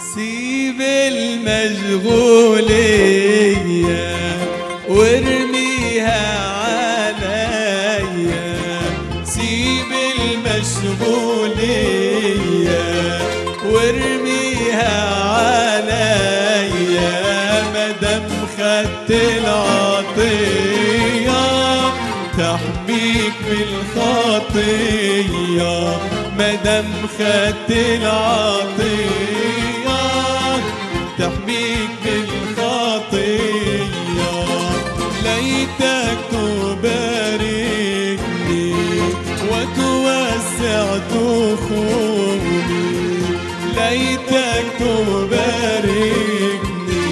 سيب المشغولية وارميها عليا سيب المشغولية وارميها عليا مدام خدت العطية تحميك بالخطية مدام خدت العطية تحميك بالخطية ليتك تباركني وتوسع دخولي ليتك تباركني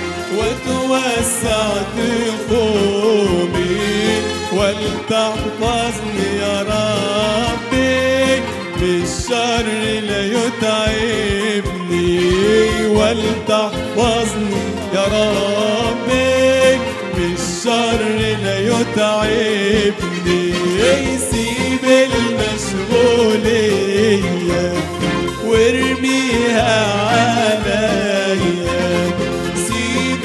وتوسع دخولي ولتحفظني يا ربي بالشر لا يتعبني ولتحفظني يا ربي بالشر لا يتعبني سيب المشغولية وارميها عليا سيب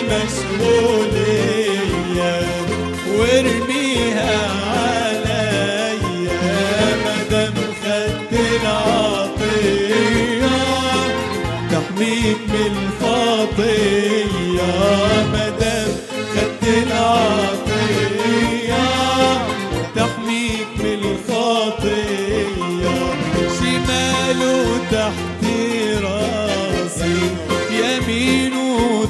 المشغولية وارميها عليا مدام خدت العطية تحميك من الخطية مدام خدت العطية تحميك من الخطية شماله تحت راسي يمينه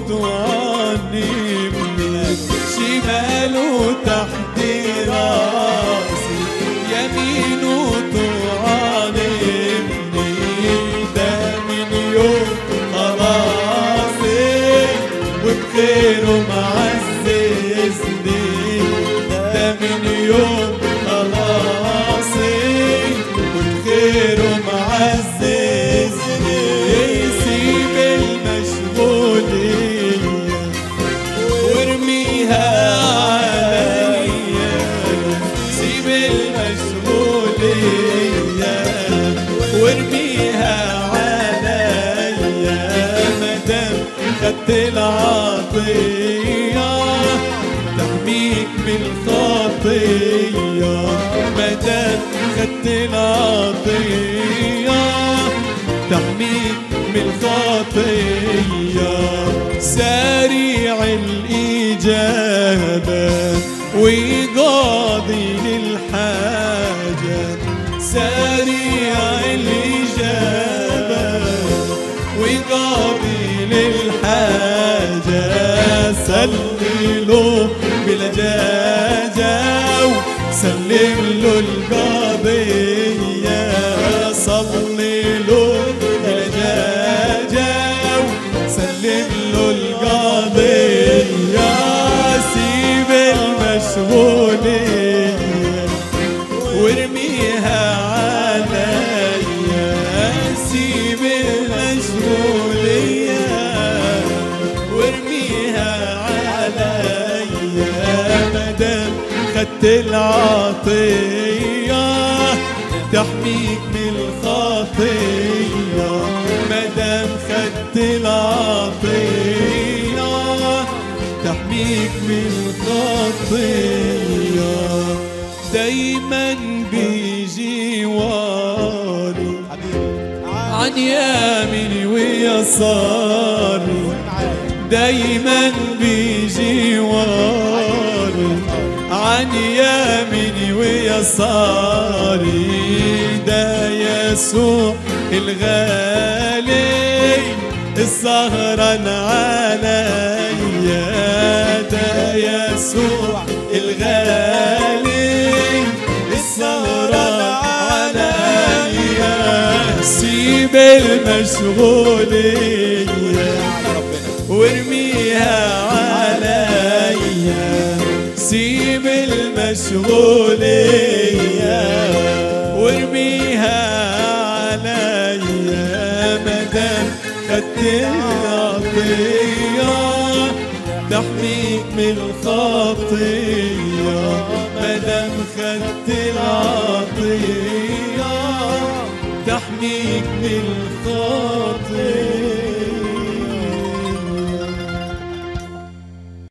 تعلمني شماله تحت راسي يمينه تعلمني ده من يوم خلاصي وبخيره معززني ده من يوم خلاصي وبخيره معززني سيب المشغولية وارميها عليا سيب المشغولية وارميها عليا مدام خدت العطية تحميك من الخطية مدام خدت العطية تحميك من الخطية سريع الإجابة ويقاضي للحاجة سريع الإجابة ويقاضي للحاجة سلم له بلجاجة وسلم له القضية صلي له بلجاجة وسلم له القضية سيب المشغولية وارميها عليا سيب المشغولية وارميها عليا مدام خدت العطية تحميك من الخطية مدام خدت العطية تحميك من الخطية دايما بيجي واري عن يميني ويساري دايما بيجي واري عن يميني ويساري ده يسوع الغالي السهران عليا ده يسوع الغالي السهران عليا سيب المشغولية وارميها عليا سيب المشغولية وارميها عليا مدام خدت العطية تحميك من الخطية مدام خدت العطية تحميك من الخطية